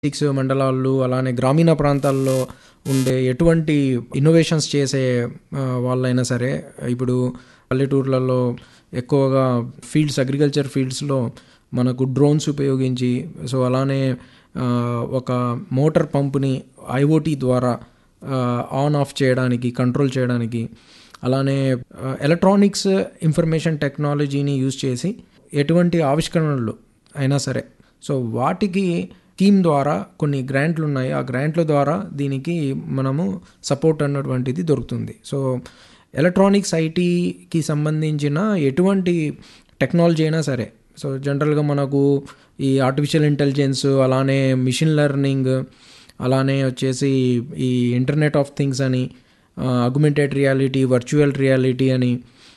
six మండలాలు అలానే గ్రామీణ ప్రాంతాల్లో ఉండే ఎటువంటి ఇన్నోవేషన్స్ చేసే ఆ, వాళ్ళైనా సరే ఇప్పుడు పల్లెటూర్లలో ఎక్కువగా ఫీల్డ్స్ అగ్రికల్చర్ ఫీల్డ్స్లో మనకు డ్రోన్స్ ఉపయోగించి సో అలానే ఆ, ఒక మోటార్ పంపుని ఐఓటీ ద్వారా ఆన్ ఆఫ్ చేయడానికి కంట్రోల్ చేయడానికి అలానే ఎలక్ట్రానిక్స్ ఇన్ఫర్మేషన్ టెక్నాలజీని యూజ్ చేసి ఎటువంటి ఆవిష్కరణలు అయినా సరే సో వాటికి స్కీమ్ ద్వారా కొన్ని గ్రాంట్లు ఉన్నాయి ఆ గ్రాంట్ల ద్వారా దీనికి మనము సపోర్ట్ అన్నటువంటిది దొరుకుతుంది సో ఎలక్ట్రానిక్స్ ఐటీకి సంబంధించిన ఎటువంటి టెక్నాలజీ అయినా సరే సో జనరల్గా మనకు ఈ ఆర్టిఫిషియల్ ఇంటెలిజెన్స్ అలానే మిషన్ లెర్నింగ్ అలానే వచ్చేసి ఈ ఇంటర్నెట్ ఆఫ్ థింగ్స్ అని అగ్మెంటెడ్ రియాలిటీ వర్చువల్ రియాలిటీ అని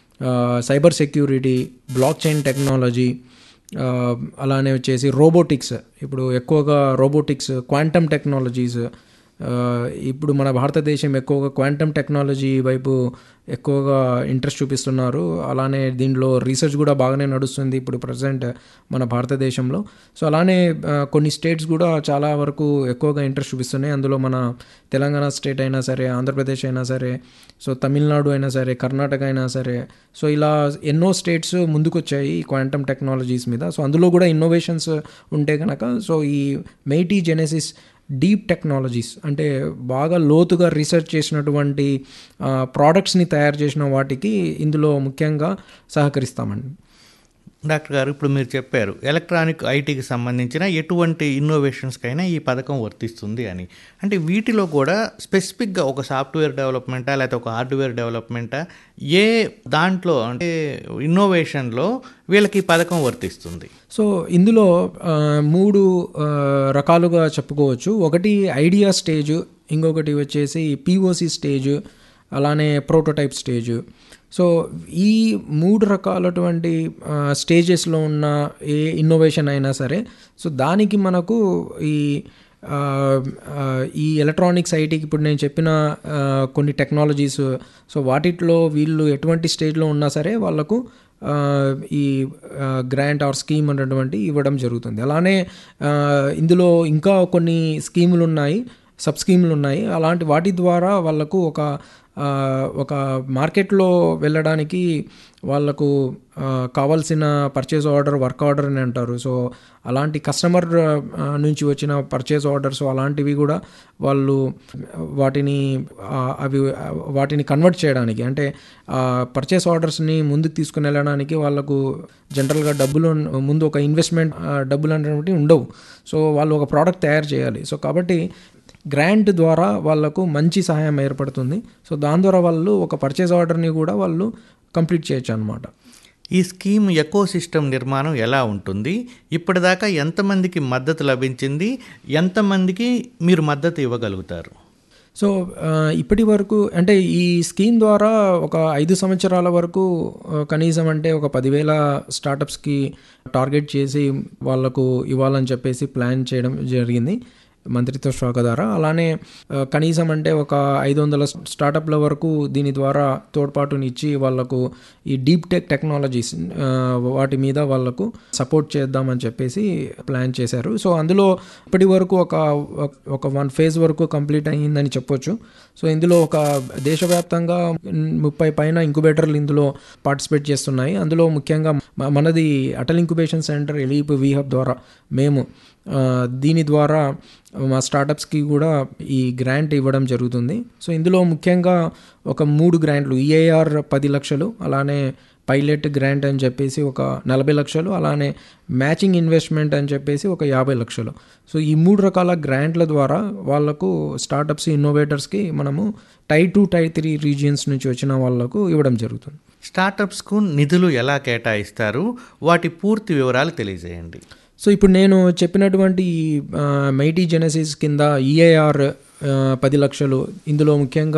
cyber security block chain technology ఆ, అలానే వచ్చేసి రోబోటిక్స్ ఇప్పుడు ఎక్కువగా రోబోటిక్స్ క్వాంటమ్ టెక్నాలజీస్ ఆ, ఇప్పుడు మన భారతదేశం ఎక్కువగా క్వాంటమ్ టెక్నాలజీ వైపు ఎక్కువగా ఇంట్రెస్ట్ చూపిస్తున్నారు అలానే దీనిలో రీసెర్చ్ కూడా బాగానే నడుస్తుంది ఇప్పుడు ప్రజెంట్ మన భారతదేశంలో సో అలానే ఆ, కొన్ని స్టేట్స్ కూడా చాలా వరకు ఎక్కువగా ఇంట్రెస్ట్ చూపిస్తున్నాయి అందులో మన తెలంగాణ స్టేట్ అయినా సరే ఆంధ్రప్రదేశ్ అయినా సరే సో తమిళనాడు అయినా సరే కర్ణాటక అయినా సరే సో ఇలా ఎన్నో స్టేట్స్ ముందుకొచ్చాయి ఈ క్వాంటమ్ టెక్నాలజీస్ మీద సో అందులో కూడా ఇన్నోవేషన్స్ ఉంటే కనుక సో ఈ మెయిటీ జెనెసిస్ డీప్ టెక్నాలజీస్ అంటే బాగా లోతుగా రీసెర్చ్ చేసినటువంటి ప్రోడక్ట్స్ని తయారు చేసిన వాటికి ఇందులో ముఖ్యంగా సహకరిస్తామండి డాక్టర్ గారు ఇప్పుడు మీరు చెప్పారు ఎలక్ట్రానిక్ ఐటీకి సంబంధించిన ఎటువంటి ఇన్నోవేషన్స్కైనా ఈ పథకం వర్తిస్తుంది అని అంటే వీటిలో కూడా స్పెసిఫిక్గా ఒక సాఫ్ట్వేర్ డెవలప్మెంటా లేకపోతే ఒక హార్డ్వేర్ డెవలప్మెంటా ఏ దాంట్లో అంటే ఇన్నోవేషన్లో వీళ్ళకి ఈ పథకం వర్తిస్తుంది సో ఇందులో ఆ, మూడు ఆ, రకాలుగా చెప్పుకోవచ్చు ఒకటి ఐడియా స్టేజ్ ఇంకొకటి వచ్చేసి పిఓసి స్టేజ్ అలానే ప్రోటోటైప్ స్టేజ్ సో ఈ మూడు రకాలటువంటి స్టేజెస్లో ఉన్న ఏ ఇన్నోవేషన్ అయినా సరే సో దానికి మనకు ఈ ఆ, ఆ, ఈ ఎలక్ట్రానిక్స్ ఐటీకి ఇప్పుడు నేను చెప్పిన ఆ, కొన్ని టెక్నాలజీస్ సో వాటిట్లో వీళ్ళు ఎటువంటి స్టేజ్లో ఉన్నా సరే వాళ్ళకు ఆ, ఈ గ్రాంట్ ఆర్ స్కీమ్ అనేటువంటి ఇవ్వడం జరుగుతుంది అలానే ఆ, ఇందులో ఇంకా కొన్ని స్కీములు ఉన్నాయి సబ్ స్కీములు ఉన్నాయి అలాంటి వాటి ద్వారా వాళ్ళకు ఒక ఆ, ఒక మార్కెట్లో వెళ్ళడానికి వాళ్ళకు ఆ, కావాల్సిన పర్చేజ్ ఆర్డర్ వర్క్ ఆర్డర్ అని అంటారు సో అలాంటి కస్టమర్ ఆ, నుంచి వచ్చిన పర్చేజ్ ఆర్డర్స్ అలాంటివి కూడా వాళ్ళు వాటిని ఆ, అవి ఆ, వాటిని కన్వర్ట్ చేయడానికి అంటే పర్చేస్ ఆర్డర్స్ని ముందుకు తీసుకుని వెళ్ళడానికి వాళ్ళకు జనరల్గా డబ్బులు ముందు ఒక ఇన్వెస్ట్మెంట్ ఆ, డబ్బులు అనేటువంటి ఉండవు సో వాళ్ళు ఒక ప్రోడక్ట్ తయారు చేయాలి సో కాబట్టి గ్రాంట్ ద్వారా వాళ్ళకు మంచి సహాయం ఏర్పడుతుంది సో దాని ద్వారా వాళ్ళు ఒక పర్చేస్ ఆర్డర్ని కూడా వాళ్ళు కంప్లీట్ చేయొచ్చు అనమాట ఈ స్కీమ్ ఎకో సిస్టమ్ నిర్మాణం ఎలా ఉంటుంది ఇప్పటిదాకా ఎంతమందికి మద్దతు లభించింది ఎంతమందికి మీరు మద్దతు ఇవ్వగలుగుతారు సో ఆ, ఇప్పటి వరకు అంటే ఈ స్కీమ్ ద్వారా ఒక ఐదు సంవత్సరాల వరకు ఆ, కనీసం అంటే ఒక పదివేల స్టార్టప్స్కి టార్గెట్ చేసి వాళ్ళకు ఇవ్వాలని చెప్పేసి ప్లాన్ చేయడం జరిగింది మంత్రిత్వ శాఖ ద్వారా అలానే ఆ, కనీసం అంటే ఒక ఐదు వందల స్టార్టప్ల వరకు దీని ద్వారా తోడ్పాటుని ఇచ్చి వాళ్ళకు ఈ డీప్ టెక్ టెక్నాలజీస్ ఆ, వాటి మీద వాళ్ళకు సపోర్ట్ చేద్దామని చెప్పేసి ప్లాన్ చేశారు సో అందులో ఇప్పటి వరకు ఒక ఒక వన్ ఫేజ్ వరకు కంప్లీట్ అయ్యిందని చెప్పొచ్చు సో ఇందులో ఒక దేశవ్యాప్తంగా ముప్పై పైన ఇంక్యుబేటర్లు ఇందులో పార్టిసిపేట్ చేస్తున్నాయి అందులో ముఖ్యంగా మ- మనది అటల్ ఇంక్యుబేషన్ సెంటర్ ఎలీప్ వీహబ్ ద్వారా మేము ఆ, దీని ద్వారా మా స్టార్టప్స్కి కూడా ఈ గ్రాంట్ ఇవ్వడం జరుగుతుంది సో ఇందులో ముఖ్యంగా ఒక మూడు గ్రాంట్లు ఈఏఆర్ పది లక్షలు అలానే పైలట్ గ్రాంట్ అని చెప్పేసి ఒక నలభై లక్షలు అలానే మ్యాచింగ్ ఇన్వెస్ట్మెంట్ అని చెప్పేసి ఒక యాభై లక్షలు సో ఈ మూడు రకాల గ్రాంట్ల ద్వారా వాళ్ళకు స్టార్టప్స్ ఇన్నోవేటర్స్కి మనము tier two tier three regions నుంచి వచ్చిన వాళ్ళకు ఇవ్వడం జరుగుతుంది స్టార్టప్స్కు నిధులు ఎలా కేటాయిస్తారు వాటి పూర్తి వివరాలు తెలియజేయండి సో ఇప్పుడు నేను చెప్పినటువంటి ఈ, ఆ, మైటీ జెనసిస్ కింద ఈఏఆర్ పది లక్షలు ఇందులో ముఖ్యంగా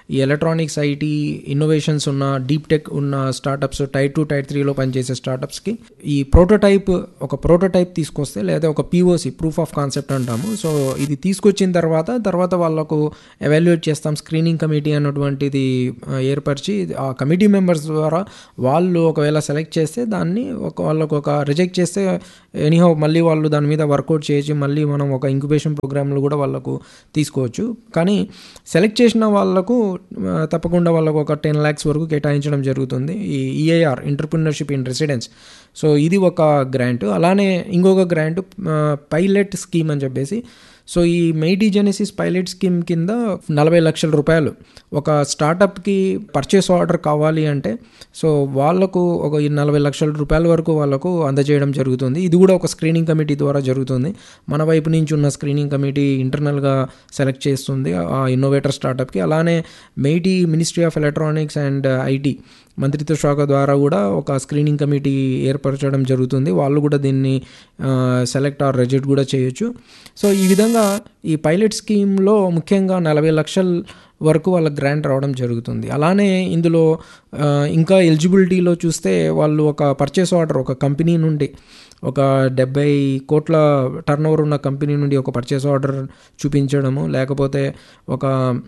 ఈ ఎలక్ట్రానిక్స్ ఐటీ ఇన్నోవేషన్స్ ఉన్న డీప్ టెక్ ఉన్న స్టార్టప్స్ టైర్ టూ టైర్ త్రీలో పనిచేసే స్టార్టప్స్కి ఈ ప్రోటోటైప్ ఒక ప్రోటోటైప్ తీసుకొస్తే లేదా ఒక పీఓసి ప్రూఫ్ ఆఫ్ కాన్సెప్ట్ అంటాము సో ఇది తీసుకొచ్చిన తర్వాత తర్వాత వాళ్ళకు ఎవాల్యుయేట్ చేస్తాం స్క్రీనింగ్ కమిటీ అన్నటువంటిది ఆ, ఏర్పరిచి ఆ కమిటీ మెంబర్స్ ద్వారా వాళ్ళు ఒకవేళ సెలెక్ట్ చేస్తే దాన్ని ఒక వాళ్ళకు ఒక రిజెక్ట్ చేస్తే ఎనీహౌ మళ్ళీ వాళ్ళు దాని మీద వర్కౌట్ చేసి మళ్ళీ మనం ఒక ఇంక్యుబేషన్ ప్రోగ్రామ్లు కూడా వాళ్ళకు తీసుకోవచ్చు కానీ సెలెక్ట్ చేసిన వాళ్ళకు ఆ, తప్పకుండా వాళ్ళకు ఒక టెన్ ల్యాక్స్ వరకు కేటాయించడం జరుగుతుంది ఈ EIR entrepreneurship in residence so ఇది ఒక గ్రాంట్ అలానే ఇంకొక గ్రాంట్ పైలట్ స్కీమ్ అని చెప్పేసి సో ఈ మెయిటీ జెనెసిస్ పైలట్ స్కీమ్ కింద నలభై లక్షల రూపాయలు ఒక స్టార్టప్కి పర్చేస్ ఆర్డర్ కావాలి అంటే సో వాళ్ళకు ఒక ఈ నలభై లక్షల రూపాయల వరకు వాళ్ళకు అందజేయడం జరుగుతుంది ఇది కూడా ఒక స్క్రీనింగ్ కమిటీ ద్వారా జరుగుతుంది మన వైపు నుంచి ఉన్న స్క్రీనింగ్ కమిటీ ఇంటర్నల్గా సెలెక్ట్ చేస్తుంది ఆ ఇన్నోవేటర్ స్టార్టప్కి అలానే MeitY ministry of electronics and IT మంత్రిత్వ శాఖ ద్వారా కూడా ఒక స్క్రీనింగ్ కమిటీ ఏర్పరచడం జరుగుతుంది వాళ్ళు కూడా దీన్ని సెలెక్ట్ ఆర్ రిజెక్ట్ కూడా చేయొచ్చు సో ఈ విధంగా ఈ పైలట్ స్కీమ్లో ముఖ్యంగా నలభై లక్షల వరకు వాళ్ళకి గ్రాంట్ రావడం జరుగుతుంది అలానే ఇందులో ఆ, ఇంకా ఎలిజిబిలిటీలో చూస్తే వాళ్ళు ఒక పర్చేస్ ఆర్డర్ ఒక కంపెనీ నుండి ఒక డెబ్బై కోట్ల టర్న్ ఓవర్ ఉన్న కంపెనీ నుండి ఒక పర్చేస్ ఆర్డర్ చూపించడము లేకపోతే ఒక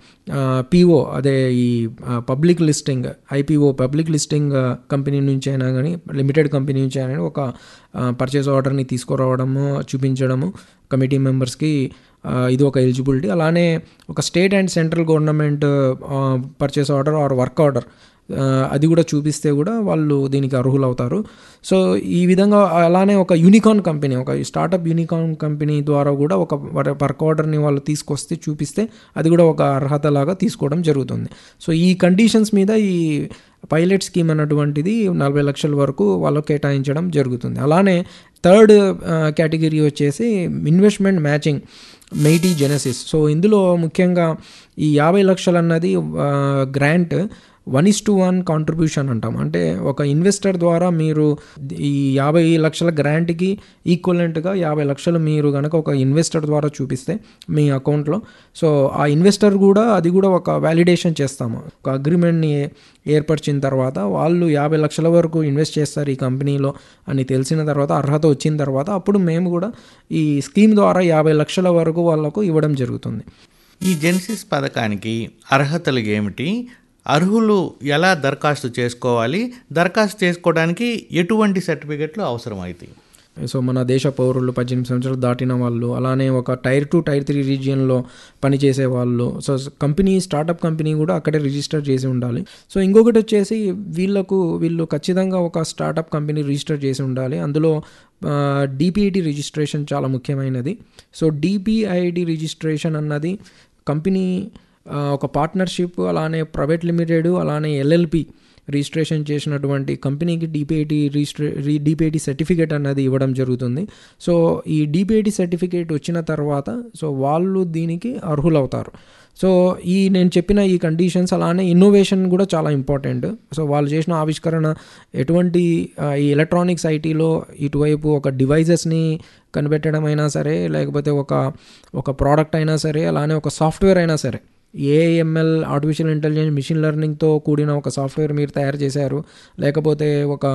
పిఓ అదే ఈ public listing IPO public listing company నుంచి అయినా కానీ లిమిటెడ్ కంపెనీ నుంచి అయినా కానీ ఒక పర్చేస్ ఆర్డర్ని తీసుకురావడము చూపించడము కమిటీ మెంబర్స్కి ఇది ఒక ఎలిజిబిలిటీ అలానే ఒక state and central government purchase order or work order అది కూడా చూపిస్తే కూడా వాళ్ళు దీనికి అర్హులు అవుతారు సో ఈ విధంగా అలానే ఒక యూనికార్న్ కంపెనీ ఒక స్టార్టప్ యూనికార్న్ కంపెనీ ద్వారా కూడా ఒక వర్క్ ఆర్డర్ని వాళ్ళు తీసుకొస్తే చూపిస్తే అది కూడా ఒక అర్హత లాగా తీసుకోవడం జరుగుతుంది సో ఈ కండిషన్స్ మీద ఈ పైలట్ స్కీమ్ అన్నటువంటిది నలభై లక్షల వరకు వాళ్ళకు కేటాయించడం జరుగుతుంది అలానే థర్డ్ కేటగిరీ వచ్చేసి investment matching MeitY genesis so ఇందులో ముఖ్యంగా ఈ యాభై లక్షలు అన్నది grant one is to one contribution అంటాం అంటే ఒక ఇన్వెస్టర్ ద్వారా మీరు ఈ యాభై లక్షల గ్రాంట్కి ఈక్వలెంట్గా యాభై లక్షలు మీరు కనుక ఒక ఇన్వెస్టర్ ద్వారా చూపిస్తే మీ అకౌంట్లో సో ఆ ఇన్వెస్టర్ కూడా అది కూడా ఒక వ్యాలిడేషన్ చేస్తాము ఒక అగ్రిమెంట్ని ఏర్పరిచిన తర్వాత వాళ్ళు యాభై లక్షల వరకు ఇన్వెస్ట్ చేస్తారు ఈ కంపెనీలో అని తెలిసిన తర్వాత అర్హత వచ్చిన తర్వాత అప్పుడు మేము కూడా ఈ స్కీమ్ ద్వారా యాభై లక్షల వరకు వాళ్ళకు ఇవ్వడం జరుగుతుంది ఈ జెన్సిస్ పథకానికి అర్హతలు ఏమిటి అర్హులు ఎలా దరఖాస్తు చేసుకోవాలి దరఖాస్తు చేసుకోవడానికి ఎటువంటి సర్టిఫికెట్లు అవసరం అవుతాయి సో మన దేశ పౌరులు పద్దెనిమిది సంవత్సరాలు దాటిన వాళ్ళు అలానే ఒక టైర్ టూ టైర్ త్రీ రీజియన్లో పనిచేసే వాళ్ళు సో కంపెనీ స్టార్టప్ కంపెనీ కూడా అక్కడే రిజిస్టర్ చేసి ఉండాలి సో ఇంకొకటి వచ్చేసి వీళ్ళకు వీళ్ళు ఖచ్చితంగా ఒక స్టార్టప్ కంపెనీ రిజిస్టర్ చేసి ఉండాలి అందులో డిపిఐటి రిజిస్ట్రేషన్ చాలా ముఖ్యమైనది సో డిపిఐటి రిజిస్ట్రేషన్ అన్నది కంపెనీ ఒక పార్ట్నర్షిప్ అలానే ప్రైవేట్ లిమిటెడ్ అలానే ఎల్ఎల్పి రిజిస్ట్రేషన్ చేసినటువంటి కంపెనీకి డిపిఐటి రిజిస్ట్రే డిపిఐటి సర్టిఫికేట్ అన్నది ఇవ్వడం జరుగుతుంది సో ఈ డిపిఐటి సర్టిఫికేట్ వచ్చిన తర్వాత సో వాళ్ళు దీనికి అర్హులవుతారు సో ఈ నేను చెప్పిన ఈ కండిషన్స్ అలానే ఇన్నోవేషన్ కూడా చాలా ఇంపార్టెంట్ సో వాళ్ళు చేసిన ఆవిష్కరణ ఎటువంటి ఈ ఎలక్ట్రానిక్స్ ఐటీలో ఇటువైపు ఒక డివైజెస్ని కనిపెట్టడం అయినా సరే లేకపోతే ఒక ఒక ప్రోడక్ట్ అయినా సరే అలానే ఒక సాఫ్ట్వేర్ అయినా సరే ఏఎంఎల్ ఆర్టిఫిషియల్ ఇంటెలిజెన్స్ మిషన్ లెర్నింగ్తో కూడిన ఒక సాఫ్ట్వేర్ మీరు తయారు చేశారు లేకపోతే ఒక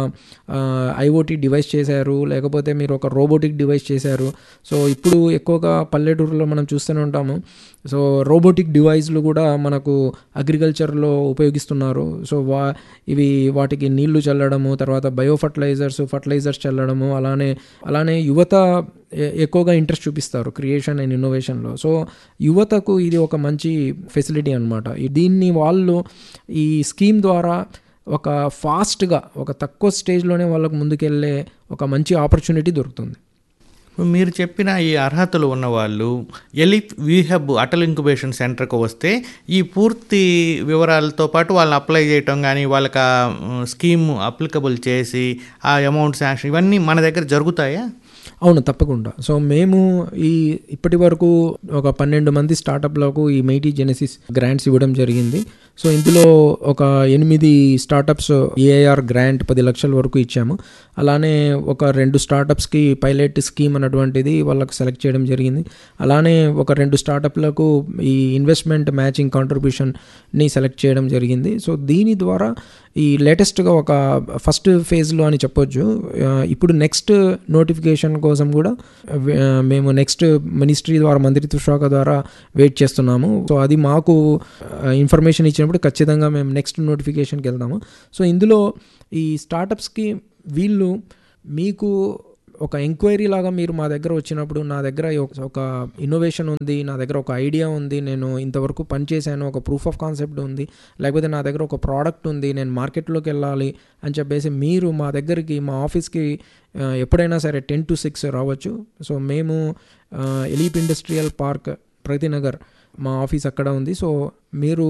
ఐఓటీ డివైస్ చేశారు లేకపోతే మీరు ఒక రోబోటిక్ డివైస్ చేశారు సో ఇప్పుడు ఎక్కువగా పల్లెటూరులో మనం చూస్తూనే ఉంటాము సో రోబోటిక్ డివైస్లు కూడా మనకు అగ్రికల్చర్లో ఉపయోగిస్తున్నారు సో వా ఇవి వాటికి నీళ్లు చల్లడము తర్వాత బయో ఫర్టిలైజర్స్ ఫర్టిలైజర్స్ చల్లడము అలానే అలానే యువత ఎక్కువగా ఇంట్రెస్ట్ చూపిస్తారు క్రియేషన్ అండ్ ఇన్నోవేషన్లో సో యువతకు ఇది ఒక మంచి ఫెసిలిటీ అనమాట దీన్ని వాళ్ళు ఈ స్కీమ్ ద్వారా ఒక ఫాస్ట్గా ఒక తక్కువ స్టేజ్లోనే వాళ్ళకు ముందుకెళ్ళే ఒక మంచి ఆపర్చునిటీ దొరుకుతుంది మీరు చెప్పిన ఈ అర్హతలు ఉన్నవాళ్ళు ఎలిప్ వీహబ్ అటల్ ఇంక్యుబేషన్ సెంటర్కి వస్తే ఈ పూర్తి వివరాలతో పాటు వాళ్ళని అప్లై చేయటం కానీ వాళ్ళకి ఆ స్కీమ్ అప్లికబుల్ చేసి ఆ అమౌంట్ శాంక్షన్ ఇవన్నీ మన దగ్గర జరుగుతాయా అవును తప్పకుండా సో మేము ఈ ఇప్పటి వరకు ఒక పన్నెండు మంది స్టార్టప్లకు ఈ మైటీ జెనసిస్ గ్రాంట్స్ ఇవ్వడం జరిగింది సో ఇందులో ఒక ఎనిమిది స్టార్టప్స్ ఏఐఆర్ గ్రాంట్ పది లక్షల వరకు ఇచ్చాము అలానే ఒక రెండు స్టార్టప్స్కి పైలట్ స్కీమ్ అన్నటువంటిది వాళ్ళకు సెలెక్ట్ చేయడం జరిగింది అలానే ఒక రెండు స్టార్టప్లకు ఈ ఇన్వెస్ట్మెంట్ మ్యాచింగ్ కాంట్రిబ్యూషన్ని సెలెక్ట్ చేయడం జరిగింది సో దీని ద్వారా ఈ లేటెస్ట్గా ఒక ఫస్ట్ ఫేజ్లో అని చెప్పొచ్చు ఆ, ఇప్పుడు నెక్స్ట్ నోటిఫికేషన్ కోసం కూడా ఆ, మేము నెక్స్ట్ మినిస్ట్రీ ద్వారా మంత్రిత్వ శాఖ ద్వారా వెయిట్ చేస్తున్నాము సో అది మాకు ఇన్ఫర్మేషన్ ఇచ్చినప్పుడు ఖచ్చితంగా మేము నెక్స్ట్ నోటిఫికేషన్కి వెళ్తాము సో ఇందులో ఈ స్టార్టప్స్కి వీళ్ళు మీకు ఒక ఎంక్వైరీ లాగా మీరు మా దగ్గర వచ్చినప్పుడు నా దగ్గర ఒక- ఒక ఇన్నోవేషన్ ఉంది నా దగ్గర ఒక ఐడియా ఉంది నేను ఇంతవరకు పనిచేశాను ఒక ప్రూఫ్ ఆఫ్ కాన్సెప్ట్ ఉంది లేకపోతే నా దగ్గర ఒక ప్రోడక్ట్ ఉంది నేను మార్కెట్లోకి వెళ్ళాలి అని చెప్పేసి మీరు మా దగ్గరికి మా ఆఫీస్కి ఆ, ఎప్పుడైనా సరే టెన్ టు సిక్స్ రావచ్చు సో మేము ఆ, ఎలీప్ ఇండస్ట్రియల్ పార్క్ ప్రతినగర్ మా ఆఫీస్ అక్కడ ఉంది సో మీరు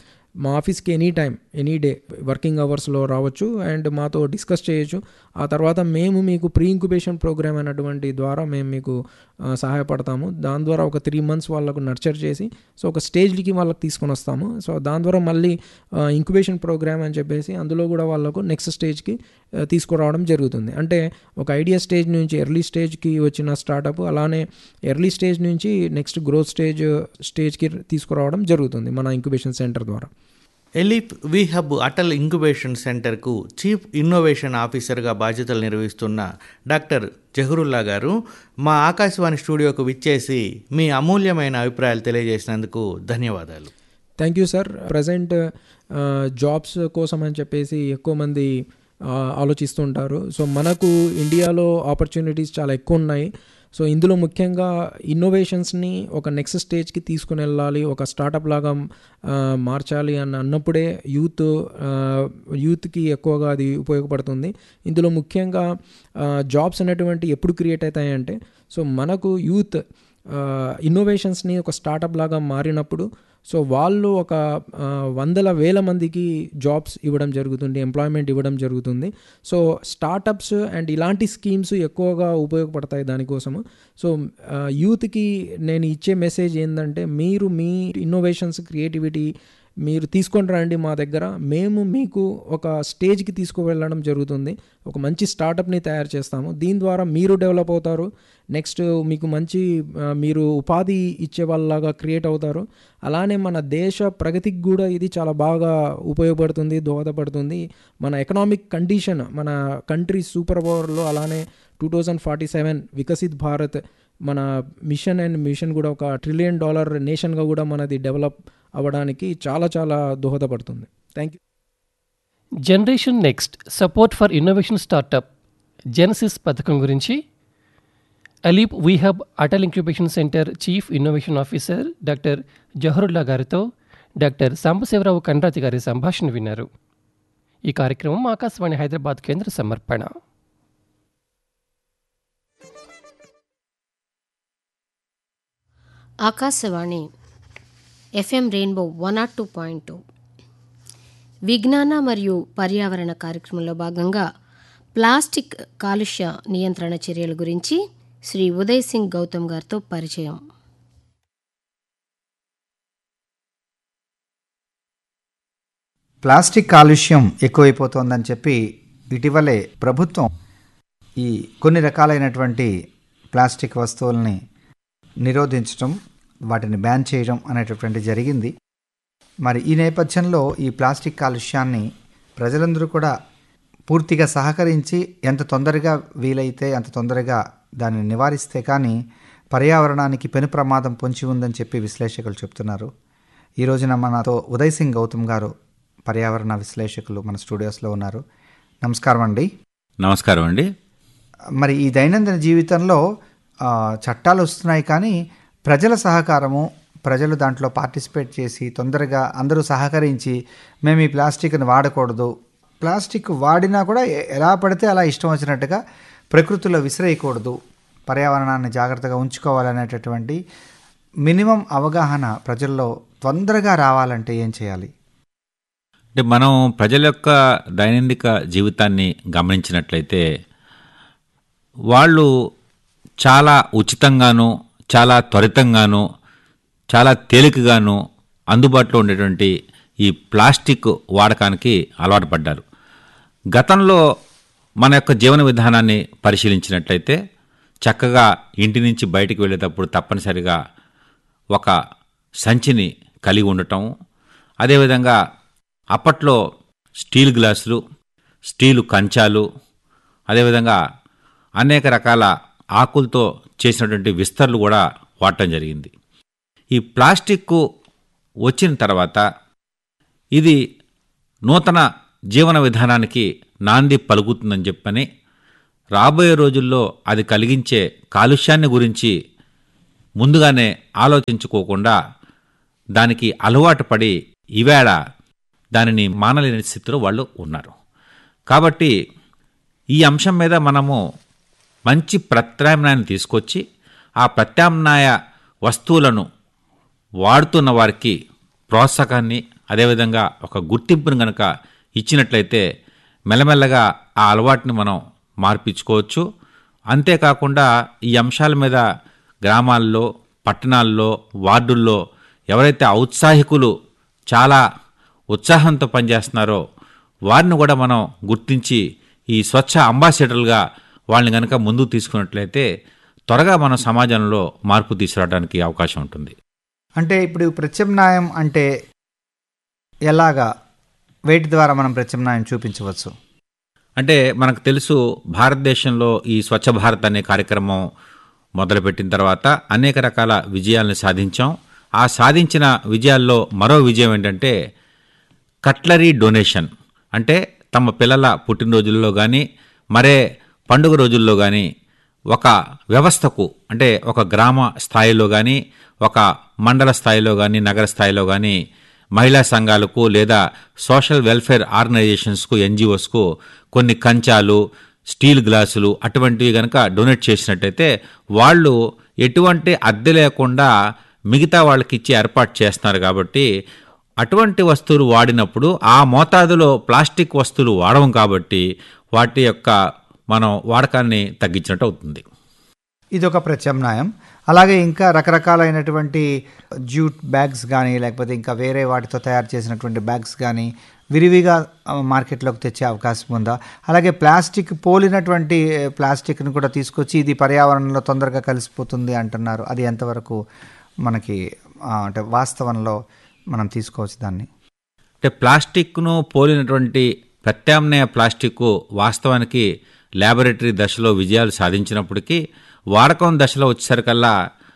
మా ఆఫీస్కి any time any day working అవర్స్లో రావచ్చు అండ్ మాతో డిస్కస్ చేయొచ్చు ఆ తర్వాత మేము మీకు ప్రీ ఇంక్యుబేషన్ ప్రోగ్రామ్ అనేటువంటి ద్వారా మేము మీకు ఆ, సహాయపడతాము దాని ద్వారా ఒక త్రీ మంత్స్ వాళ్ళకు నర్చర్ చేసి సో ఒక స్టేజ్కి వాళ్ళకి తీసుకొని వస్తాము సో దాని ద్వారా మళ్ళీ ఇంక్యుబేషన్ ప్రోగ్రామ్ అని చెప్పేసి అందులో కూడా వాళ్ళకు నెక్స్ట్ స్టేజ్కి ఆ, తీసుకురావడం జరుగుతుంది అంటే ఒక ఐడియా స్టేజ్ నుంచి ఎర్లీ స్టేజ్కి వచ్చిన స్టార్టప్ అలానే ఎర్లీ స్టేజ్ నుంచి నెక్స్ట్ గ్రోత్ స్టేజ్ స్టేజ్కి తీసుకురావడం జరుగుతుంది మన ఇంక్యుబేషన్ సెంటర్ ద్వారా ఎలిప్ వి హబ్ అటల్ ఇంక్యుబేషన్ సెంటర్కు చీఫ్ ఇన్నోవేషన్ ఆఫీసర్గా బాధ్యతలు నిర్వహిస్తున్న డాక్టర్ జహరుల్లా గారు మా ఆకాశవాణి స్టూడియోకు విచ్చేసి మీ అమూల్యమైన అభిప్రాయాలు తెలియజేసినందుకు ధన్యవాదాలు thank you sir present jobs కోసం అని చెప్పేసి ఎక్కువ మంది ఆ, ఆలోచిస్తుంటారు సో మనకు ఇండియాలో ఆపర్చునిటీస్ చాలా ఎక్కువ ఉన్నాయి సో ఇందులో ముఖ్యంగా ఇన్నోవేషన్స్ని ఒక నెక్స్ట్ స్టేజ్కి తీసుకుని వెళ్ళాలి ఒక స్టార్టప్ లాగా ఆ, మార్చాలి అని అన్నప్పుడే యూత్ ఆ, యూత్కి ఎక్కువగా అది ఉపయోగపడుతుంది ఇందులో ముఖ్యంగా ఆ, జాబ్స్ అనేటువంటి ఎప్పుడు క్రియేట్ అవుతాయంటే సో మనకు యూత్ ఇన్నోవేషన్స్ని ఒక స్టార్టప్ లాగా మారినప్పుడు సో వాళ్ళు ఒక ఆ, వందల వేల మందికి జాబ్స్ ఇవ్వడం జరుగుతుంది ఎంప్లాయ్మెంట్ ఇవ్వడం జరుగుతుంది సో స్టార్టప్స్ అండ్ ఇలాంటి స్కీమ్స్ ఎక్కువగా ఉపయోగపడతాయి దానికోసము సో ఆ, యూత్కి నేను ఇచ్చే మెసేజ్ ఏంటంటే మీరు మీ ఇన్నోవేషన్స్ క్రియేటివిటీ మీరు తీసుకొని రండి మా దగ్గర మేము మీకు ఒక స్టేజ్కి తీసుకువెళ్ళడం జరుగుతుంది ఒక మంచి స్టార్టప్ని తయారు చేస్తాము దీని ద్వారా మీరు డెవలప్ అవుతారు నెక్స్ట్ మీకు మంచి ఆ, మీరు ఉపాధి ఇచ్చే వాళ్ళలాగా క్రియేట్ అవుతారు అలానే మన దేశ ప్రగతికి కూడా ఇది చాలా బాగా ఉపయోగపడుతుంది దోహదపడుతుంది మన ఎకనామిక్ కండిషన్ మన కంట్రీ సూపర్ పవర్లో అలానే two thousand forty seven Viksit Bharat మన మిషన్ అండ్ మిషన్ కూడా ఒక ట్రిలియన్ డాలర్ నేషన్గా కూడా మనది డెవలప్ అవ్వడానికి చాలా చాలా దోహదపడుతుంది thank you generation next support for innovation startup genesis పథకం గురించి అలీప్ వీహబ్ Atal incubation centre chief innovation officer doctor Jaharullah గారితో డాక్టర్ సాంబశివరావు కండ్రాతి గారి సంభాషణ విన్నారు ఈ కార్యక్రమం ఆకాశవాణి హైదరాబాద్ కేంద్ర సమర్పణ Akashvani FM rainbow one nought two point two విజ్ఞాన మరియు పర్యావరణ కార్యక్రమంలో భాగంగా ప్లాస్టిక్ కాలుష్య నియంత్రణ చర్యల గురించి శ్రీ ఉదయ్ సింగ్ గౌతమ్ గారితో పరిచయం ప్లాస్టిక్ కాలుష్యం ఎక్కువైపోతోందని చెప్పి ఇటీవలే ప్రభుత్వం ఈ కొన్ని రకాలైనటువంటి ప్లాస్టిక్ వస్తువుల్ని నిరోధించడం వాటిని బ్యాన్ చేయడం అనేటటువంటి జరిగింది మరి ఈ నేపథ్యంలో ఈ ప్లాస్టిక్ కాలుష్యాన్ని ప్రజలందరూ కూడా పూర్తిగా సహకరించి ఎంత తొందరగా వీలైతే అంత తొందరగా దాన్ని నివారిస్తే కానీ పర్యావరణానికి పెను ప్రమాదం పొంచి ఉందని చెప్పి విశ్లేషకులు చెప్తున్నారు ఈ రోజున మనతో ఉదయ్ సింగ్ గౌతమ్ గారు పర్యావరణ విశ్లేషకులు మన స్టూడియోస్లో ఉన్నారు నమస్కారం అండి నమస్కారం అండి మరి ఈ దైనందిన జీవితంలో ఆ, చట్టాలు వస్తున్నాయి కానీ ప్రజల సహకారము ప్రజలు దాంట్లో పార్టిసిపేట్ చేసి తొందరగా అందరూ సహకరించి మేము ఈ ప్లాస్టిక్ని వాడకూడదు ప్లాస్టిక్ వాడినా కూడా ఎ- ఎలా పడితే అలా ఇష్టం వచ్చినట్టుగా ప్రకృతిలో విసిరేయకూడదు పర్యావరణాన్ని జాగ్రత్తగా ఉంచుకోవాలనేటటువంటి మినిమం అవగాహన ప్రజల్లో తొందరగా రావాలంటే ఏం చేయాలి అంటే మనం ప్రజల యొక్క దైనందిక జీవితాన్ని గమనించినట్లయితే వాళ్ళు చాలా ఉచితంగాను చాలా త్వరితంగాను చాలా తేలికగాను అందుబాటులో ఉండేటువంటి ఈ ప్లాస్టిక్ వాడకానికి అలవాటు పడ్డారు గతంలో మన యొక్క జీవన విధానాన్ని పరిశీలించినట్లయితే చక్కగా ఇంటి నుంచి బయటికి వెళ్ళేటప్పుడు తప్పనిసరిగా ఒక సంచిని కలిగి ఉండటం అదేవిధంగా అప్పట్లో స్టీల్ గ్లాసులు స్టీలు కంచాలు అదేవిధంగా అనేక రకాల ఆకులతో చేసినటువంటి విస్తర్లు కూడా వాడటం జరిగింది ఈ ప్లాస్టిక్ వచ్చిన తర్వాత ఇది నూతన జీవన విధానానికి నాంది పలుకుతుందని చెప్పని రాబోయే రోజుల్లో అది కలిగించే కాలుష్యాన్ని గురించి ముందుగానే ఆలోచించుకోకుండా దానికి అలవాటు పడి ఈవేళ దానిని మానలేని స్థితిలో వాళ్ళు ఉన్నారు కాబట్టి ఈ అంశం మీద మనము మంచి ప్రత్యామ్నాయాన్ని తీసుకొచ్చి ఆ ప్రత్యామ్నాయ వస్తువులను వాడుతున్న వారికి ప్రోత్సాహాన్ని అదేవిధంగా ఒక గుర్తింపును గనక ఇచ్చినట్లయితే మెల్లమెల్లగా ఆ అలవాటుని మనం మార్పించుకోవచ్చు అంతేకాకుండా ఈ అంశాల మీద గ్రామాల్లో పట్టణాల్లో వార్డుల్లో ఎవరైతే ఔత్సాహికులు చాలా ఉత్సాహంతో పనిచేస్తున్నారో వారిని కూడా మనం గుర్తించి ఈ స్వచ్ఛ అంబాసిడర్లుగా వాళ్ళని కనుక ముందుకు తీసుకున్నట్లయితే త్వరగా మన సమాజంలో మార్పు తీసుకురావడానికి అవకాశం ఉంటుంది అంటే ఇప్పుడు ప్రత్యామ్నాయం అంటే ఎలాగా వేటి ద్వారా మనం ప్రత్యామ్నాయం చూపించవచ్చు అంటే మనకు తెలుసు భారతదేశంలో ఈ స్వచ్ఛ భారత్ అనే కార్యక్రమం మొదలుపెట్టిన తర్వాత అనేక రకాల విజయాలను సాధించాం ఆ సాధించిన విజయాల్లో మరో విజయం ఏంటంటే కట్లరీ డొనేషన్ అంటే తమ పిల్లల పుట్టినరోజుల్లో కానీ మరే పండుగ రోజుల్లో కానీ ఒక వ్యవస్థకు అంటే ఒక గ్రామ స్థాయిలో కానీ ఒక మండల స్థాయిలో కానీ నగర స్థాయిలో కానీ మహిళా సంఘాలకు లేదా సోషల్ వెల్ఫేర్ ఆర్గనైజేషన్స్కు ఎన్జిఓస్కు కొన్ని కంచాలు స్టీల్ గ్లాసులు అటువంటివి కనుక డొనేట్ చేసినట్టయితే వాళ్ళు ఎటువంటి అద్దె లేకుండా మిగతా వాళ్ళకి ఇచ్చి ఏర్పాటు చేస్తున్నారు కాబట్టి అటువంటి వస్తువులు వాడినప్పుడు ఆ మోతాదులో ప్లాస్టిక్ వస్తువులు వాడవం కాబట్టి వాటి యొక్క మనం వాడకాన్ని తగ్గించినట్టు అవుతుంది ఇది ఒక ప్రత్యామ్నాయం అలాగే ఇంకా రకరకాలైనటువంటి జ్యూట్ బ్యాగ్స్ కానీ లేకపోతే ఇంకా వేరే వాటితో తయారు చేసినటువంటి బ్యాగ్స్ కానీ విరివిగా ఆ, మార్కెట్లోకి తెచ్చే అవకాశం ఉందా అలాగే ప్లాస్టిక్ పోలినటువంటి ఏ, ప్లాస్టిక్ని కూడా తీసుకొచ్చి ఇది పర్యావరణంలో తొందరగా కలిసిపోతుంది అంటున్నారు అది ఎంతవరకు మనకి ఆ, అంటే వాస్తవంలో మనం తీసుకోవచ్చు దాన్ని అంటే ప్లాస్టిక్ను పోలినటువంటి ప్రత్యామ్నాయ ప్లాస్టిక్ వాస్తవానికి ల్యాబొరేటరీ దశలో విజయాలు సాధించినప్పటికీ వాడకం దశలో వచ్చేసరికల్లా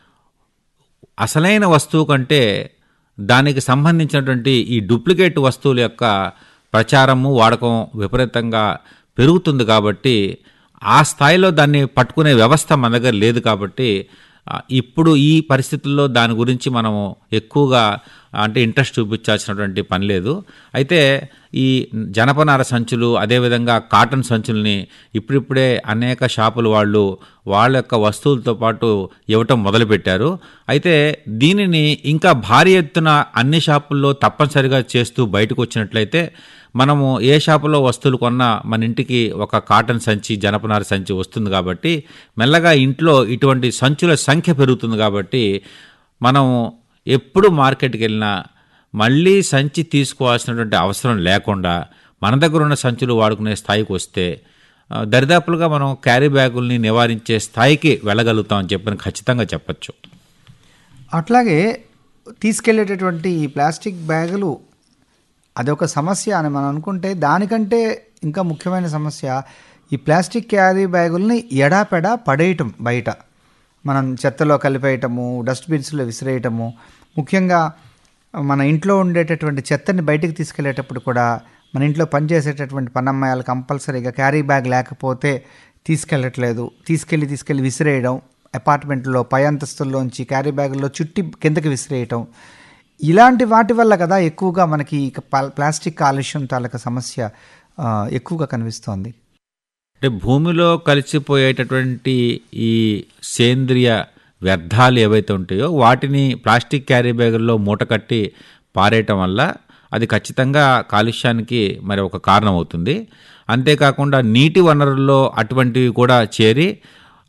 అసలైన వస్తువు కంటే దానికి సంబంధించినటువంటి ఈ డూప్లికేట్ వస్తువుల యొక్క ప్రచారము వాడకం విపరీతంగా పెరుగుతుంది కాబట్టి ఆ స్థాయిలో దాన్ని పట్టుకునే వ్యవస్థ మన దగ్గర లేదు కాబట్టి ఆ, ఇప్పుడు ఈ పరిస్థితుల్లో దాని గురించి మనము ఎక్కువగా అంటే ఇంట్రెస్ట్ చూపించాల్సినటువంటి పని లేదు అయితే ఈ జనపనార సంచులు అదేవిధంగా కాటన్ సంచుల్ని ఇప్పుడిప్పుడే అనేక షాపుల వాళ్ళు వాళ్ళ యొక్క వస్తువులతో పాటు ఇవ్వటం మొదలుపెట్టారు అయితే దీనిని ఇంకా భారీ ఎత్తున అన్ని షాపుల్లో తప్పనిసరిగా చేస్తూ బయటకు వచ్చినట్లయితే మనము ఏ షాపులో వస్తువులు కొన్నా మన ఇంటికి ఒక కాటన్ సంచి జనపనార సంచి వస్తుంది కాబట్టి మెల్లగా ఇంట్లో ఇటువంటి సంచుల సంఖ్య పెరుగుతుంది కాబట్టి మనం ఎప్పుడు మార్కెట్కి వెళ్ళినా మళ్ళీ సంచి తీసుకోవాల్సినటువంటి అవసరం లేకుండా మన దగ్గర ఉన్న సంచులు వాడుకునే స్థాయికి వస్తే ఆ, దరిదాపులుగా మనం క్యారీ బ్యాగుల్ని నివారించే స్థాయికి వెళ్ళగలుగుతామని చెప్పని ఖచ్చితంగా చెప్పచ్చు అట్లాగే తీసుకెళ్లేటటువంటి ఈ ప్లాస్టిక్ బ్యాగులు అదొక సమస్య అని మనం అనుకుంటే దానికంటే ఇంకా ముఖ్యమైన సమస్య ఈ ప్లాస్టిక్ క్యారీ బ్యాగుల్ని ఎడాపెడా పడేయటం బయట మనం చెత్తలో కలిపేయటము డస్ట్బిన్స్లో విసిరేయటము ముఖ్యంగా మన ఇంట్లో ఉండేటటువంటి చెత్తని బయటికి తీసుకెళ్లేటప్పుడు కూడా మన ఇంట్లో పనిచేసేటటువంటి పనమ్మాయాలు కంపల్సరీగా క్యారీ బ్యాగ్ లేకపోతే తీసుకెళ్ళట్లేదు తీసుకెళ్ళి తీసుకెళ్ళి విసిరేయడం అపార్ట్మెంట్లో పై అంతస్తుల్లోంచి క్యారీ బ్యాగుల్లో చుట్టి కిందకి విసిరేయటం ఇలాంటి వాటి వల్ల కదా ఎక్కువగా మనకి ఈ పా- ప్లాస్టిక్ కాలుష్యం తాలూకా సమస్య ఆ, ఎక్కువగా కనిపిస్తోంది అంటే భూమిలో కలిసిపోయేటటువంటి ఈ సేంద్రియ వ్యర్థాలు ఏవైతే ఉంటాయో వాటిని ప్లాస్టిక్ క్యారీ బ్యాగుల్లో మూట కట్టి పారేయటం వల్ల అది ఖచ్చితంగా కాలుష్యానికి మరి ఒక కారణం అవుతుంది అంతేకాకుండా నీటి వనరుల్లో అటువంటివి కూడా చేరి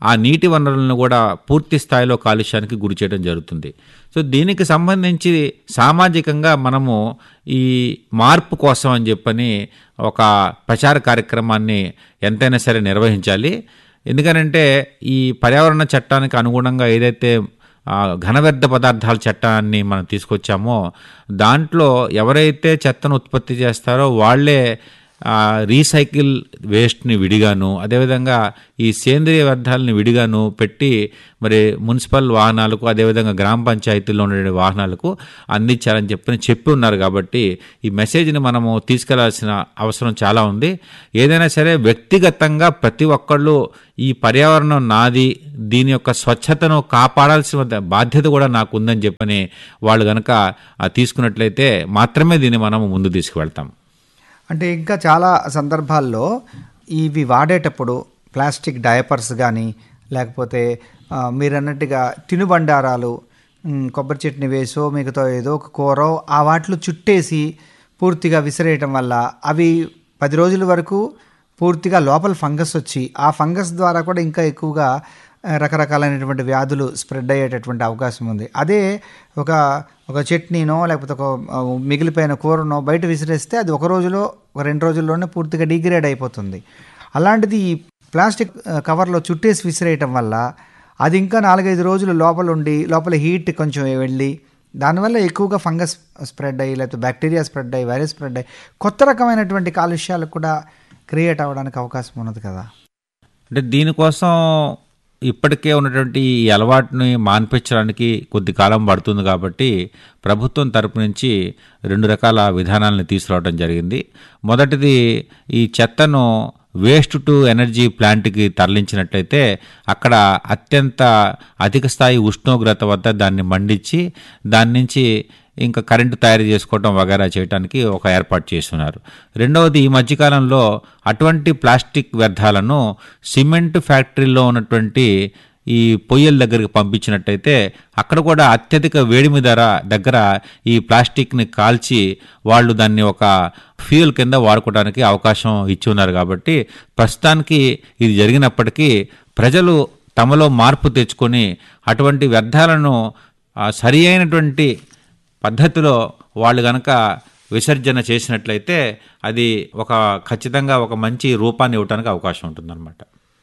ఆ నీటి వనరులను కూడా పూర్తి స్థాయిలో కాలుష్యానికి గురి చేయడం జరుగుతుంది సో దీనికి సంబంధించి సామాజికంగా మనము ఈ మార్పు కోసం అని చెప్పని ఒక ప్రచార కార్యక్రమాన్ని ఎంతైనా సరే నిర్వహించాలి ఎందుకనంటే ఈ పర్యావరణ చట్టానికి అనుగుణంగా ఏదైతే ఆ, ఘన వ్యర్థ పదార్థాల చట్టాన్ని మనం తీసుకొచ్చామో దాంట్లో ఎవరైతే చెత్తను ఉత్పత్తి చేస్తారో వాళ్ళే ఆ, రీసైకిల్ వేస్ట్ని విడిగాను అదేవిధంగా ఈ సేంద్రియ వ్యర్థాలని విడిగాను పెట్టి మరి మున్సిపల్ వాహనాలకు అదేవిధంగా గ్రామ పంచాయతీల్లో ఉండే వాహనాలకు అందించాలని చెప్పని చెప్పి ఉన్నారు కాబట్టి ఈ మెసేజ్ని మనము తీసుకెళ్లాల్సిన అవసరం చాలా ఉంది ఏదైనా సరే వ్యక్తిగతంగా ప్రతి ఒక్కళ్ళు ఈ పర్యావరణం నాది దీని యొక్క స్వచ్ఛతను కాపాడాల్సిన బాధ్యత కూడా నాకు ఉందని చెప్పని వాళ్ళు కనుక తీసుకున్నట్లయితే మాత్రమే దీన్ని మనము ముందు తీసుకువెళ్తాం అంటే ఇంకా చాలా సందర్భాల్లో ఇవి వాడేటప్పుడు ప్లాస్టిక్ డయపర్స్ కానీ లేకపోతే ఆ, మీరు అన్నట్టుగా తినుబండారాలు ఉమ్, కొబ్బరి చట్నీ వేసో మిగతా ఏదో ఒక కూర ఆ వాటిలో చుట్టేసి పూర్తిగా విసిరేయటం వల్ల అవి పది రోజుల వరకు పూర్తిగా లోపల ఫంగస్ వచ్చి ఆ ఫంగస్ ద్వారా కూడా ఇంకా ఎక్కువగా ఆ, రకరకాలైనటువంటి వ్యాధులు స్ప్రెడ్ అయ్యేటటువంటి అవకాశం ఉంది అదే ఒక ఒక చట్నీనో లేకపోతే ఒక ఆ, మిగిలిపోయిన కూరనో బయట విసిరేస్తే అది ఒక రోజులో ఒక రెండు రోజుల్లోనే పూర్తిగా డిగ్రేడ్ అయిపోతుంది అలాంటిది ఈ ప్లాస్టిక్ ఆ, కవర్లో చుట్టేసి విసిరేయటం వల్ల అది ఇంకా నాలుగైదు రోజులు లోపల ఉండి లోపల హీట్ కొంచెం వెళ్ళి దానివల్ల ఎక్కువగా ఫంగస్ స్ప్రెడ్ అయ్యి లేకపోతే బ్యాక్టీరియా స్ప్రెడ్ అయ్యి వైరస్ స్ప్రెడ్ అయ్యి కొత్త రకమైనటువంటి కాలుష్యాలు కూడా క్రియేట్ అవ్వడానికి అవకాశం ఉన్నది కదా అంటే దీనికోసం ఇప్పటికే ఉన్నటువంటి ఈ అలవాటుని మాన్పించడానికి కొద్ది కాలం పడుతుంది కాబట్టి ప్రభుత్వం తరపు నుంచి రెండు రకాల విధానాలను తీసుకురావడం జరిగింది మొదటిది ఈ చెత్తను వేస్ట్ టు ఎనర్జీ ప్లాంట్కి తరలించినట్లయితే అక్కడ అత్యంత అధిక స్థాయి ఉష్ణోగ్రత వద్ద దాన్ని మండించి దాని నుంచి ఇంకా కరెంటు తయారు చేసుకోవడం వగైరా చేయడానికి ఒక ఏర్పాటు చేస్తున్నారు రెండవది ఈ మధ్యకాలంలో అటువంటి ప్లాస్టిక్ వ్యర్థాలను సిమెంట్ ఫ్యాక్టరీలో ఉన్నటువంటి ఈ పొయ్యల దగ్గరికి పంపించినట్టయితే అక్కడ కూడా అత్యధిక వేడిమి ధర దగ్గర ఈ ప్లాస్టిక్ని కాల్చి వాళ్ళు దాన్ని ఒక ఫ్యూయల్ కింద వాడుకోవడానికి అవకాశం ఇచ్చి ఉన్నారు కాబట్టి ప్రస్తుతానికి ఇది జరిగినప్పటికీ ప్రజలు తమలో మార్పు తెచ్చుకొని అటువంటి వ్యర్థాలను ఆ, సరి అయినటువంటి పద్ధతిలో వాళ్ళు గనక విసర్జన చేసినట్లయితే అది ఒక ఖచ్చితంగా ఒక మంచి రూపాన్ని ఇవ్వడానికి అవకాశం ఉంటుందన్నమాట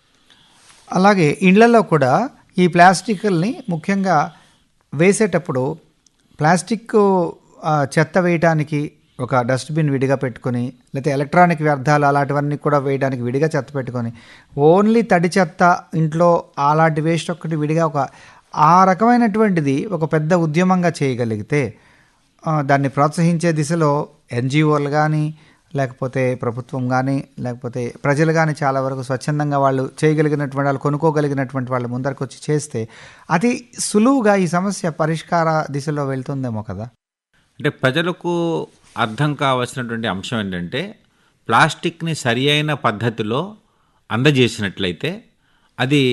అలాగే ఇండ్లలో కూడా ఈ ప్లాస్టిక్ని ముఖ్యంగా వేసేటప్పుడు ప్లాస్టిక్ ఆ, చెత్త వేయడానికి ఒక డస్ట్బిన్ విడిగా పెట్టుకొని లేకపోతే ఎలక్ట్రానిక్ వ్యర్థాలు అలాంటివన్నీ కూడా వేయడానికి విడిగా చెత్త పెట్టుకొని ఓన్లీ తడి చెత్త ఇంట్లో అలాంటి వేస్ట్ ఒక్కటి విడిగా ఒక ఆ రకమైనటువంటిది ఒక పెద్ద ఉద్యమంగా చేయగలిగితే ఆ, దాన్ని ప్రోత్సహించే దిశలో ఎన్జిఓలు కానీ లేకపోతే ప్రభుత్వం కానీ లేకపోతే ప్రజలు కానీ చాలా వరకు స్వచ్ఛందంగా వాళ్ళు చేయగలిగినటువంటి వాళ్ళు కొనుక్కోగలిగినటువంటి వాళ్ళు ముందరకు వచ్చి చేస్తే అతి సులువుగా ఈ సమస్య పరిష్కార దిశలో వెళ్తుందేమో కదా అంటే ప్రజలకు అర్థం కావాల్సినటువంటి అంశం ఏంటంటే ప్లాస్టిక్ని సరి అయిన పద్ధతిలో అందజేసినట్లయితే అది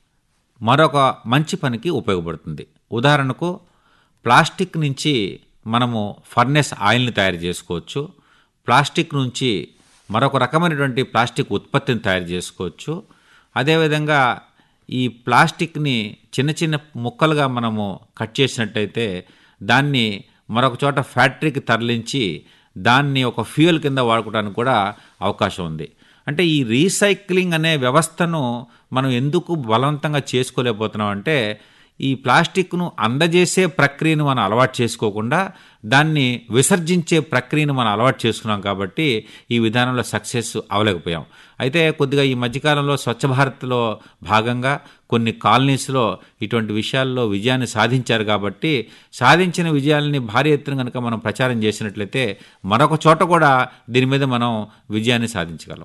మరొక మంచి పనికి ఉపయోగపడుతుంది ఉదాహరణకు ప్లాస్టిక్ నుంచి మనము ఫర్నెస్ ఆయిల్ని తయారు చేసుకోవచ్చు ప్లాస్టిక్ నుంచి మరొక రకమైనటువంటి ప్లాస్టిక్ ఉత్పత్తిని తయారు చేసుకోవచ్చు అదేవిధంగా ఈ ప్లాస్టిక్ని చిన్న చిన్న ముక్కలుగా మనము కట్ చేసినట్టయితే దాన్ని మరొక చోట ఫ్యాక్టరీకి తరలించి దాన్ని ఒక ఫ్యూయల్ కింద వాడుకోవడానికి కూడా అవకాశం ఉంది అంటే ఈ రీసైక్లింగ్ అనే వ్యవస్థను మనం ఎందుకు బలవంతంగా చేసుకోలేకపోతున్నాం అంటే ఈ ప్లాస్టిక్ను అందజేసే ప్రక్రియను మనం అలవాటు చేసుకోకుండా దాన్ని విసర్జించే ప్రక్రియను మనం అలవాటు చేసుకున్నాం కాబట్టి ఈ విధానంలో సక్సెస్ అవ్వలేకపోయాం అయితే కొద్దిగా ఈ మధ్యకాలంలో స్వచ్ఛ భారత్లో భాగంగా కొన్ని కాలనీస్లో ఇటువంటి విషయాల్లో విజయాన్ని సాధించారు కాబట్టి సాధించిన విజయాలని భారీ ఎత్తున కనుక మనం ప్రచారం చేసినట్లయితే మరొక చోట కూడా దీని మీద మనం విజయాన్ని సాధించగలం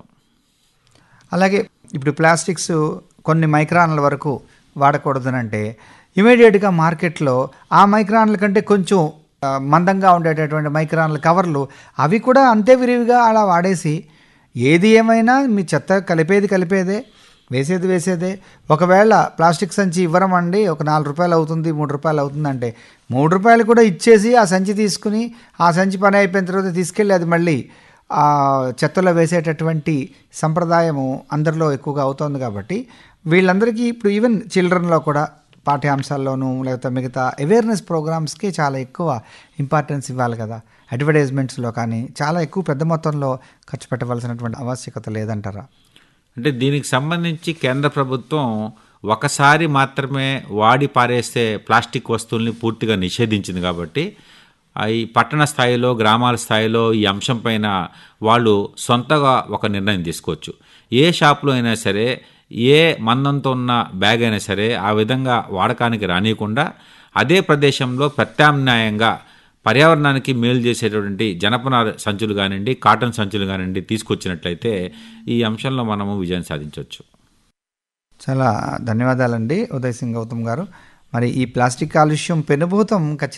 అలాగే ఇప్పుడు ప్లాస్టిక్స్ కొన్ని మైక్రాన్ల వరకు వాడకూడదనంటే ఇమీడియట్గా మార్కెట్లో ఆ మైక్రాన్ల కంటే కొంచెం ఆ, మందంగా ఉండేటటువంటి మైక్రాన్ల కవర్లు అవి కూడా అంతే విరివిగా అలా వాడేసి ఏది ఏమైనా మీ చెత్త కలిపేది కలిపేదే వేసేది వేసేదే ఒకవేళ ప్లాస్టిక్ సంచి ఇవ్వరమండి ఒక నాలుగు రూపాయలు అవుతుంది మూడు రూపాయలు అవుతుందంటే మూడు రూపాయలు కూడా ఇచ్చేసి ఆ సంచి తీసుకుని ఆ సంచి పని అయిపోయిన తర్వాత తీసుకెళ్ళి అది మళ్ళీ ఆ చెత్తలో వేసేటటువంటి సంప్రదాయము అందరిలో ఎక్కువగా అవుతోంది కాబట్టి వీళ్ళందరికీ ఇప్పుడు ఈవెన్ చిల్డ్రన్లో కూడా పాఠ్యాంశాల్లోనూ లేకపోతే మిగతా అవేర్నెస్ ప్రోగ్రామ్స్కి చాలా ఎక్కువ ఇంపార్టెన్స్ ఇవ్వాలి కదా అడ్వర్టైజ్మెంట్స్లో కానీ చాలా ఎక్కువ పెద్ద మొత్తంలో ఖర్చు పెట్టవలసినటువంటి ఆవశ్యకత లేదంటారా అంటే దీనికి సంబంధించి కేంద్ర ప్రభుత్వం ఒకసారి మాత్రమే వాడి పారేస్తే ప్లాస్టిక్ వస్తువుల్ని పూర్తిగా నిషేధించింది కాబట్టి ఆ ఈ పట్టణ స్థాయిలో గ్రామాల స్థాయిలో ఈ అంశం పైన వాళ్ళు సొంతగా ఒక నిర్ణయం తీసుకోవచ్చు ఏ షాప్లో అయినా సరే ఏ మందంతో ఉన్న బ్యాగ్ అయినా సరే ఆ విధంగా వాడకానికి రానియకుండా అదే ప్రదేశంలో ప్రత్యామ్నాయంగా పర్యావరణానికి మేలు చేసేటటువంటి జనపనార సంచులు కానివ్వండి కాటన్ సంచులు కానివ్వండి తీసుకొచ్చినట్లయితే ఈ అంశంలో మనము విజయం సాధించవచ్చు చాలా ధన్యవాదాలండి ఉదయ్ సింగ్ గౌతమ్ గారు మరి ఈ ప్లాస్టిక్ కాలుష్యం పెనుభూతం ఖచ్చితంగా